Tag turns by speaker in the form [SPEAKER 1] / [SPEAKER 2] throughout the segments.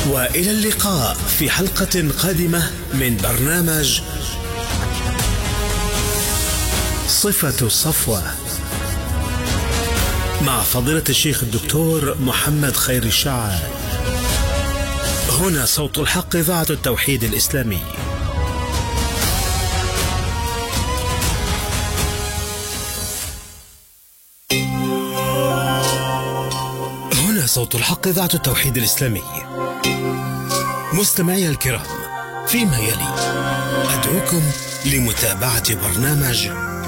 [SPEAKER 1] والى اللقاء في حلقه قادمه من برنامج صفه الصفوه مع فضيله الشيخ الدكتور محمد خير الشاعر هنا صوت الحق اذاعه التوحيد الاسلامي هنا صوت الحق إذاعة التوحيد الإسلامي مستمعي الكرام فيما يلي أدعوكم لمتابعة برنامج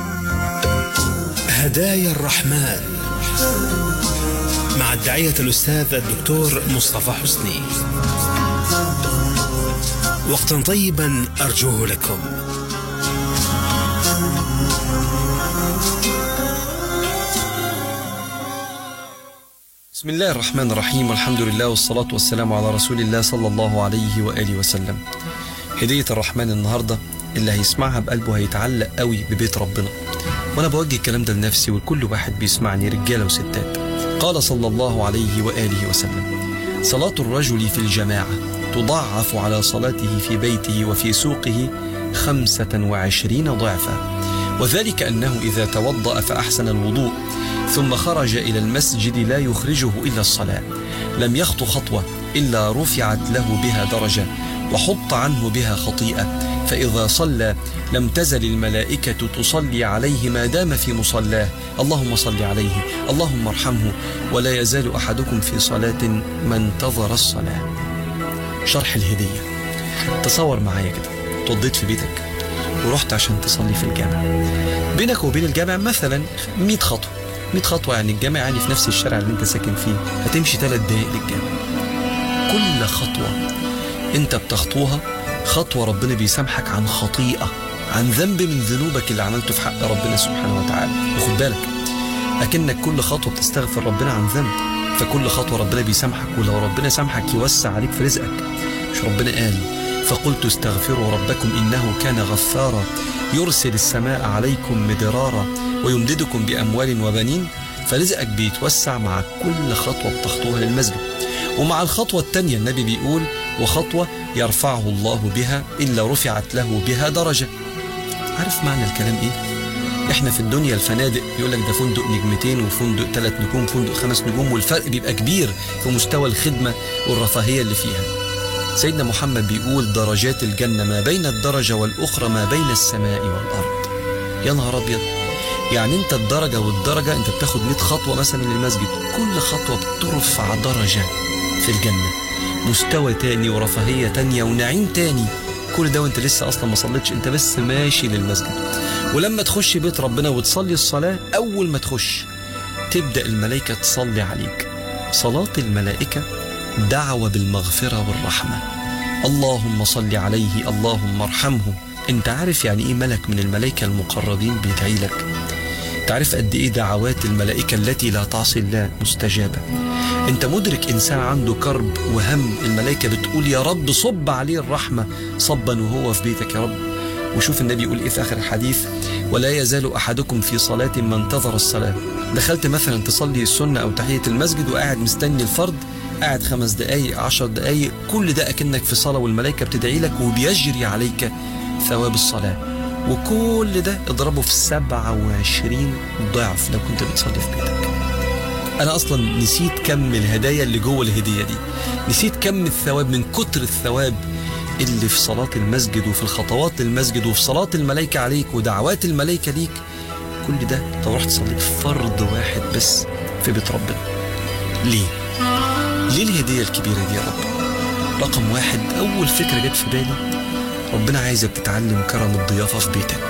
[SPEAKER 1] هدايا الرحمن مع الداعية الأستاذ الدكتور مصطفى حسني وقتا طيبا أرجوه لكم
[SPEAKER 2] بسم الله الرحمن الرحيم والحمد لله والصلاة والسلام على رسول الله صلى الله عليه وآله وسلم هدية الرحمن النهاردة اللي هيسمعها بقلبه هيتعلق قوي ببيت ربنا وأنا بوجه الكلام ده لنفسي ولكل واحد بيسمعني رجالة وستات قال صلى الله عليه وآله وسلم صلاة الرجل في الجماعة تضاعف على صلاته في بيته وفي سوقه خمسة وعشرين ضعفا وذلك أنه إذا توضأ فأحسن الوضوء ثم خرج إلى المسجد لا يخرجه إلا الصلاة لم يخط خطوة إلا رفعت له بها درجة وحط عنه بها خطيئة فإذا صلى لم تزل الملائكة تصلي عليه ما دام في مصلاه اللهم صل عليه اللهم ارحمه ولا يزال أحدكم في صلاة ما انتظر الصلاة شرح الهدية تصور معايا كده اتوضيت في بيتك ورحت عشان تصلي في الجامع بينك وبين الجامع مثلا 100 خطوة 100 خطوة يعني الجامع يعني في نفس الشارع اللي انت ساكن فيه هتمشي 3 دقايق للجامع كل خطوة انت بتخطوها خطوة ربنا بيسامحك عن خطيئة عن ذنب من ذنوبك اللي عملته في حق ربنا سبحانه وتعالى وخد بالك أكنك كل خطوة بتستغفر ربنا عن ذنب فكل خطوة ربنا بيسامحك ولو ربنا سامحك يوسع عليك في رزقك مش ربنا قال فقلت استغفروا ربكم إنه كان غفارا يرسل السماء عليكم مدرارا ويمددكم بأموال وبنين فرزقك بيتوسع مع كل خطوة بتخطوها للمسجد ومع الخطوة التانية النبي بيقول وخطوة يرفعه الله بها إلا رفعت له بها درجة عارف معنى الكلام إيه؟ إحنا في الدنيا الفنادق يقول لك ده فندق نجمتين وفندق ثلاث نجوم فندق خمس نجوم والفرق بيبقى كبير في مستوى الخدمة والرفاهية اللي فيها سيدنا محمد بيقول درجات الجنة ما بين الدرجة والأخرى ما بين السماء والأرض يا نهار أبيض يعني أنت الدرجة والدرجة أنت بتاخد 100 خطوة مثلا للمسجد كل خطوة بترفع درجة في الجنة مستوى تاني ورفاهية تانية ونعيم تاني كل ده وانت لسه اصلا ما صليتش انت بس ماشي للمسجد ولما تخش بيت ربنا وتصلي الصلاة اول ما تخش تبدأ الملائكة تصلي عليك صلاة الملائكة دعوة بالمغفرة والرحمة اللهم صل عليه اللهم ارحمه انت عارف يعني ايه ملك من الملائكة المقربين بيدعي لك تعرف قد ايه دعوات الملائكة التي لا تعصي الله مستجابة انت مدرك انسان عنده كرب وهم الملائكة بتقول يا رب صب عليه الرحمة صبا وهو في بيتك يا رب وشوف النبي يقول ايه في اخر الحديث ولا يزال احدكم في صلاة ما انتظر الصلاة دخلت مثلا تصلي السنة او تحية المسجد وقاعد مستني الفرض قاعد خمس دقايق عشر دقايق كل ده اكنك في صلاة والملائكة بتدعي لك وبيجري عليك ثواب الصلاة وكل ده اضربه في 27 ضعف لو كنت بتصلي في بيتك انا اصلا نسيت كم الهدايا اللي جوه الهديه دي نسيت كم الثواب من كتر الثواب اللي في صلاه المسجد وفي الخطوات للمسجد وفي صلاه الملائكه عليك ودعوات الملائكه ليك كل ده لو رحت صليت فرض واحد بس في بيت ربنا ليه ليه الهديه الكبيره دي يا رب رقم واحد اول فكره جت في بالي ربنا عايزك تتعلم كرم الضيافه في بيتك